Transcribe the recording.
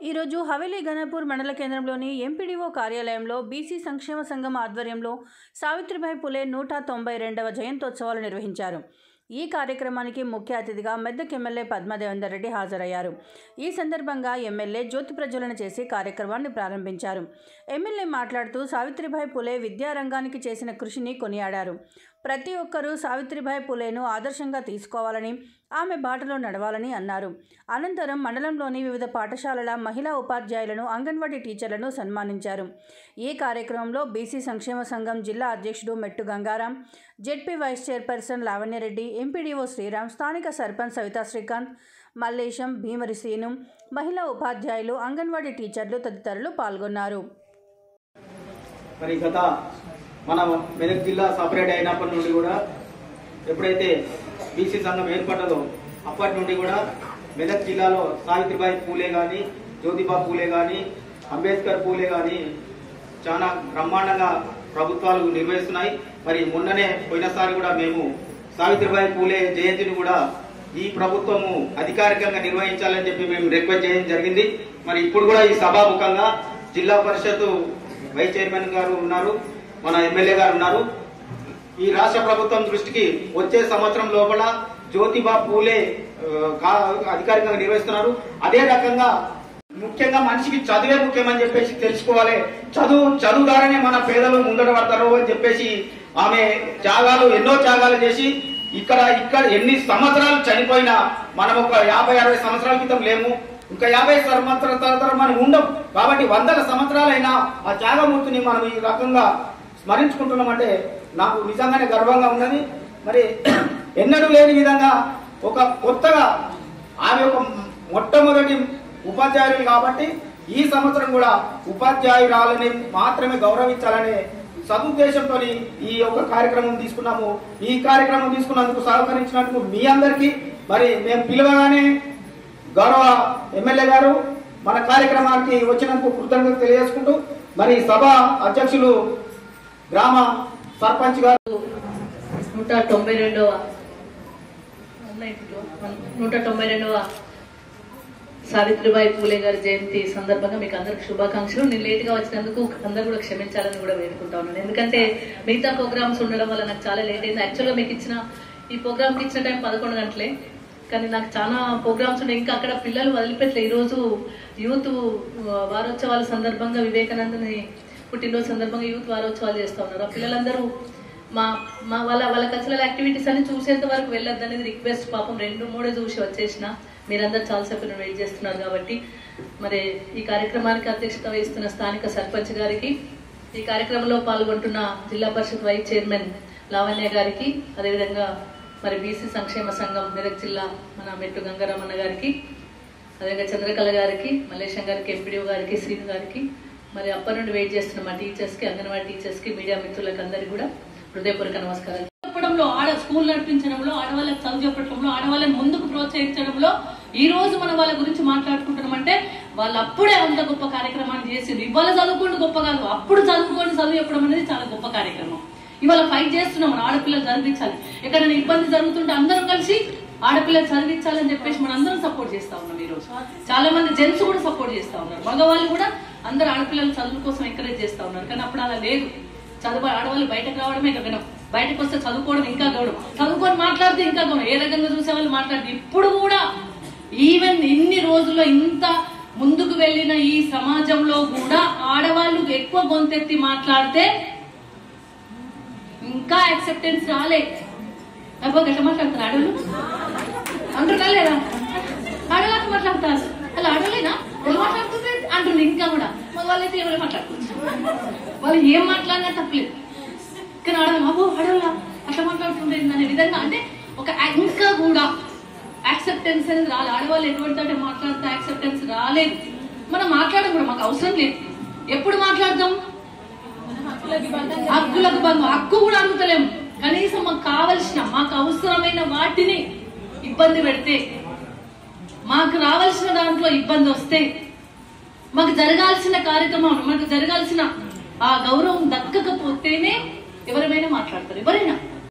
ఈరోజు హవేలీ గణపూర్ మండల కేంద్రంలోని ఎంపీడీఓ కార్యాలయంలో బీసీ సంక్షేమ సంఘం ఆధ్వర్యంలో సావిత్రిబాయి పులే నూట తొంభై రెండవ జయంతోత్సవాలు నిర్వహించారు ఈ కార్యక్రమానికి ముఖ్య అతిథిగా మెదక్ ఎమ్మెల్యే పద్మదేవేందర్ రెడ్డి హాజరయ్యారు ఈ సందర్భంగా ఎమ్మెల్యే జ్యోతి ప్రజ్వలన చేసి కార్యక్రమాన్ని ప్రారంభించారు ఎమ్మెల్యే మాట్లాడుతూ సావిత్రిబాయి పులే విద్యారంగానికి చేసిన కృషిని కొనియాడారు ప్రతి ఒక్కరూ సావిత్రిబాయి పులేను ఆదర్శంగా తీసుకోవాలని ఆమె బాటలో నడవాలని అన్నారు అనంతరం మండలంలోని వివిధ పాఠశాలల మహిళా ఉపాధ్యాయులను అంగన్వాడీ టీచర్లను సన్మానించారు ఈ కార్యక్రమంలో బీసీ సంక్షేమ సంఘం జిల్లా అధ్యక్షుడు Mettu Gangaram ZP vice chairperson Lavanya Reddy MPDO Sriram స్థానిక సర్పంచ్ సవితా శ్రీకాంత్ మల్లేశం భీమరి శ్రీను మహిళా ఉపాధ్యాయులు అంగన్వాడీ టీచర్లు తదితరులు పాల్గొన్నారు మరి గత మన మెదక్ జిల్లా సపరేట్ అయినప్పటి నుండి కూడా ఎప్పుడైతే బీసీ సంఘం ఏర్పడ్డదో అప్పటి నుండి కూడా మెదక్ జిల్లాలో సావిత్రిబాయి పూలే కానీ జ్యోతిబా పూలే కానీ అంబేద్కర్ పూలే కానీ చాలా బ్రహ్మాండంగా ప్రభుత్వాలు నిర్వహిస్తున్నాయి మరి మొన్ననే పోయినసారి కూడా మేము సావిత్రిబాయి పూలే జయంతిని కూడా ఈ ప్రభుత్వము అధికారికంగా నిర్వహించాలని చెప్పి మేము రిక్వెస్ట్ చేయడం జరిగింది మరి ఇప్పుడు కూడా ఈ సభాముఖంగా జిల్లా పరిషత్ వైస్ చైర్మన్ గారు ఉన్నారు మన ఎమ్మెల్యే గారు ఉన్నారు ఈ రాష్ట్ర ప్రభుత్వం దృష్టికి వచ్చే సంవత్సరం లోపల జ్యోతిబా పూలే ఆ, కా- అధికారికంగా నిర్వహిస్తున్నారు అదే రకంగా ముఖ్యంగా మనిషికి చదువే ముఖ్యమని చెప్పేసి తెలుసుకోవాలి చదువు చదువు ద్వారానే మన పేదలు ముందట పడతారు అని చెప్పేసి ఆమె త్యాగాలు ఎన్నో త్యాగాలు చేసి ఇక్కడ ఇక్కడ ఎన్ని సంవత్సరాలు చనిపోయినా మనం ఒక యాభై అరవై సంవత్సరాల క్రితం లేము ఇంకా యాభై సంవత్సరాల తర్వాత మనం ఉండం కాబట్టి వందల సంవత్సరాలైనా ఆ త్యాగమూర్తిని మనం ఈ రకంగా స్మరించుకుంటున్నామంటే నాకు నిజంగానే గర్వంగా ఉన్నది మరి ఎన్నడూ లేని విధంగా ఒక కొత్తగా ఆమె ఒక మొట్టమొదటి ఉపాధ్యాయులు కాబట్టి ఈ సంవత్సరం కూడా ఉపాధ్యాయురాలని మాత్రమే గౌరవించాలనే సదుద్దేశంతో ఈ యొక్క కార్యక్రమం తీసుకున్నాము ఈ కార్యక్రమం తీసుకున్నందుకు సహకరించినందుకు మీ అందరికీ మరి మేము పిలవగానే గౌరవ ఎమ్మెల్యే గారు మన కార్యక్రమానికి వచ్చినందుకు కృతజ్ఞత తెలియజేసుకుంటూ మరి సభ అధ్యక్షులు గ్రామ సర్పంచ్ గారు నూట తొంభై రెండవ నూట తొంభై రెండవ సావిత్రిబాయి పూలే గారి జయంతి సందర్భంగా మీకు అందరికి శుభాకాంక్షలు నేను లేట్గా వచ్చినందుకు అందరు కూడా క్షమించాలని కూడా వేడుకుంటా ఉన్నాను ఎందుకంటే మిగతా ప్రోగ్రామ్స్ ఉండడం వల్ల నాకు చాలా లేట్ అయింది యాక్చువల్గా మీకు ఇచ్చిన ఈ ప్రోగ్రామ్కి ఇచ్చిన టైం పదకొండు గంటలే కానీ నాకు చాలా ప్రోగ్రామ్స్ ఉన్నాయి ఇంకా అక్కడ పిల్లలు వదిలిపెట్టలే ఈరోజు యూత్ వారోత్సవాల సందర్భంగా వివేకానందని పుట్టినరోజు సందర్భంగా యూత్ వారోత్సవాలు చేస్తూ ఉన్నారు ఆ పిల్లలందరూ మా మా వాళ్ళ వాళ్ళ కల్చరల్ యాక్టివిటీస్ అన్ని చూసేంత వరకు వెళ్ళొద్దు అనేది రిక్వెస్ట్ పాపం రెండు మూడే చూసి వచ్చేసిన మీరందరూ చాలాసేపు నన్ను వెయిట్ చేస్తున్నారు కాబట్టి మరి ఈ కార్యక్రమానికి అధ్యక్షత వహిస్తున్న స్థానిక సర్పంచ్ గారికి ఈ కార్యక్రమంలో పాల్గొంటున్న జిల్లా పరిషత్ వైస్ చైర్మన్ లావణ్య గారికి అదేవిధంగా మరి బీసీ సంక్షేమ సంఘం మెదక్ జిల్లా మన మెట్టు గంగారమణ గారికి అదేవిధంగా చంద్రకళ గారికి మల్లేశం గారికి ఎంపీడీఓ గారికి శ్రీను గారికి మరి అప్పటి నుండి వెయిట్ చేస్తున్న మా టీచర్స్కి అంగన్వాడీ టీచర్స్కి మీడియా మిత్రులకు అందరికీ కూడా హృదయపూర్వక నమస్కారాలు చెప్పడంలో ఆడ స్కూల్ నడిపించడంలో ఆడవాళ్ళకి చదువు చెప్పడంలో ఆడవాళ్ళని ముందుకు ప్రోత్సహించడంలో ఈ రోజు మనం వాళ్ళ గురించి మాట్లాడుకుంటున్నామంటే వాళ్ళు అప్పుడే అంత గొప్ప కార్యక్రమాన్ని చేసింది ఇవాళ చదువుకోండి గొప్ప కాదు అప్పుడు చదువుకొని చదువు చెప్పడం అనేది చాలా గొప్ప కార్యక్రమం ఇవాళ ఫైట్ చేస్తున్నాం మనం ఆడపిల్లలు చదివించాలి ఎక్కడైనా ఇబ్బంది జరుగుతుంటే అందరం కలిసి ఆడపిల్లలు చదివించాలని చెప్పేసి మనం అందరం సపోర్ట్ చేస్తా ఉన్నాం ఈ రోజు చాలా మంది జెంట్స్ కూడా సపోర్ట్ చేస్తా ఉన్నారు మగవాళ్ళు కూడా అందరు ఆడపిల్లలు చదువు కోసం ఎంకరేజ్ చేస్తా ఉన్నారు కానీ అప్పుడు అలా లేదు చదువు ఆడవాళ్ళు బయటకు రావడమే గగనం బయటకు వస్తే చదువుకోవడం ఇంకా గౌరవం చదువుకొని మాట్లాడితే ఇంకా గౌరవం ఏ రకంగా చూసే వాళ్ళు మాట్లాడితే ఇప్పుడు కూడా ఈవెన్ ఇన్ని రోజుల్లో ఇంత ముందుకు వెళ్ళిన ఈ సమాజంలో కూడా ఆడవాళ్ళు ఎక్కువ గొంతెత్తి మాట్లాడితే ఇంకా యాక్సెప్టెన్స్ రాలే అబ్బో గట్ట మాట్లాడతారు ఆడవాళ్ళు అంటున్నా లేదా ఆడవాళ్ళు మాట్లాడతారు అలా ఆడలేనా వాళ్ళు మాట్లాడుతుంటే అంటుంది ఇంకా కూడా మగ వాళ్ళైతే ఎవరు మాట్లాడుకోవచ్చు వాళ్ళు ఏం మాట్లాడినా తప్పలేదు కానీ ఆడవాళ్ళు అబ్బో ఆడవాళ్ళ అట్లా మాట్లాడుతుంటే అనే విధంగా అంటే ఒక ఇంకా కూడా యాక్సెప్టెన్స్ అనేది రాలేదు ఆడవాళ్ళు ఎటువంటి అంటే మాట్లాడితే యాక్సెప్టెన్స్ రాలేదు మనం మాట్లాడడం కూడా మాకు అవసరం లేదు ఎప్పుడు మాట్లాడదాం హక్కులకు భంగం హక్కు కూడా అడుగుతలేము కనీసం మాకు కావలసిన మాకు అవసరమైన వాటిని ఇబ్బంది పెడితే మాకు రావాల్సిన దాంట్లో ఇబ్బంది వస్తే మాకు జరగాల్సిన కార్యక్రమం మాకు జరగాల్సిన ఆ గౌరవం దక్కకపోతేనే ఎవరైనా మాట్లాడతారు ఎవరైనా